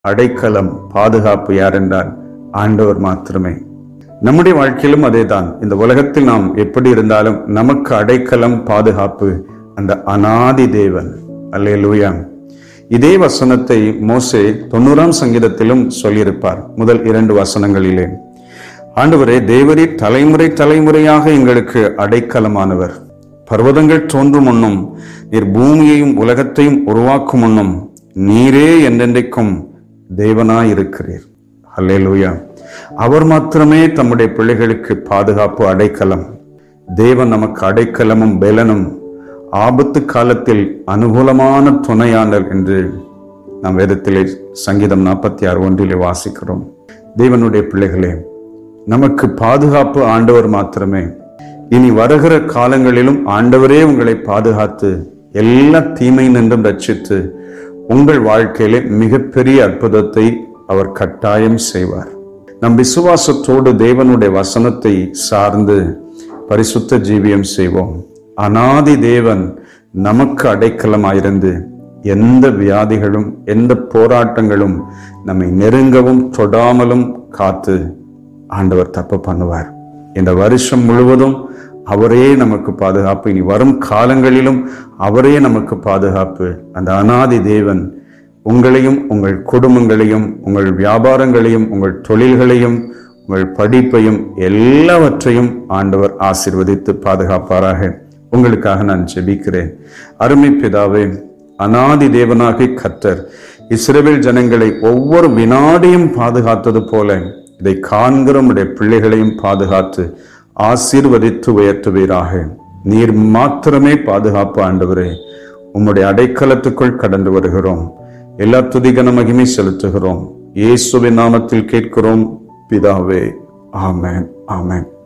அடைக்கலம் பாதுகாப்பு யார் என்றால் ஆண்டவர் மாத்திரமே நம்முடைய வாழ்க்கையிலும் அதேதான் இந்த உலகத்தில் நாம் எப்படி இருந்தாலும் நமக்கு அடைக்கலம் பாதுகாப்பு அந்த அனாதி தேவன் அல்லேலூயா இதே வசனத்தை மோசே தொண்ணூறாம் சங்கீதத்திலும் சொல்லியிருப்பார் முதல் இரண்டு வசனங்களிலே ஆண்டவரே தேவரீர் தலைமுறை தலைமுறையாக எங்களுக்கு அடைக்கலமானவர் பர்வதங்கள் தோன்றும் முன்னும் நீர் பூமியையும் உலகத்தையும் உருவாக்கும் முன்னும் நீரே என்றென்றைக்கும் தேவனாயிருக்கிறீர் அல்லேலூயா அவர் மாத்திரமே தம்முடைய பிள்ளைகளுக்கு பாதுகாப்பு அடைக்கலம் தேவன் நமக்கு அடைக்கலமும் பெலனும் ஆபத்து காலத்தில் அனுகூலமான துணையாளர் என்று நாம் வேதத்திலே சங்கீதம் நாற்பத்தி ஆறு ஒன்றிலே வாசிக்கிறோம் தேவனுடைய பிள்ளைகளே நமக்கு பாதுகாப்பு ஆண்டவர் மாத்திரமே இனி வருகிற காலங்களிலும் ஆண்டவரே உங்களை பாதுகாத்து எல்லா தீமை நின்றும் ரட்சித்து உங்கள் வாழ்க்கையிலே மிகப்பெரிய அற்புதத்தை அவர் கட்டாயம் செய்வார் நம் விசுவாசத்தோடு தேவனுடைய வசனத்தை சார்ந்து பரிசுத்த ஜீவியம் செய்வோம் அனாதி தேவன் நமக்கு அடைக்கலமாயிருந்து எந்த வியாதிகளும் எந்த போராட்டங்களும் நம்மை நெருங்கவும் தொடாமலும் காத்து ஆண்டவர் தப்பு பண்ணுவார் இந்த வருஷம் முழுவதும் அவரே நமக்கு பாதுகாப்பு இனி வரும் காலங்களிலும் அவரே நமக்கு பாதுகாப்பு அந்த அனாதி தேவன் உங்களையும் உங்கள் குடும்பங்களையும் உங்கள் வியாபாரங்களையும் உங்கள் தொழில்களையும் உங்கள் படிப்பையும் எல்லாவற்றையும் ஆண்டவர் ஆசிர்வதித்து பாதுகாப்பாராக உங்களுக்காக நான் ஜெபிக்கிறேன் அருமை பிதாவே அனாதி தேவனாகி கத்தர் இஸ்ரவேல் ஜனங்களை ஒவ்வொரு வினாடியும் பாதுகாத்தது போல இதை காண்கிற உடைய பிள்ளைகளையும் பாதுகாத்து ஆசீர்வதித்து உயர்த்துவீராக நீர் மாத்திரமே பாதுகாப்பு ஆண்டவரே உம்முடைய அடைக்கலத்துக்குள் கடந்து வருகிறோம் எல்லா துதிகன மகிமை செலுத்துகிறோம் இயேசுவின் நாமத்தில் கேட்கிறோம் பிதாவே ஆமென் ஆமென்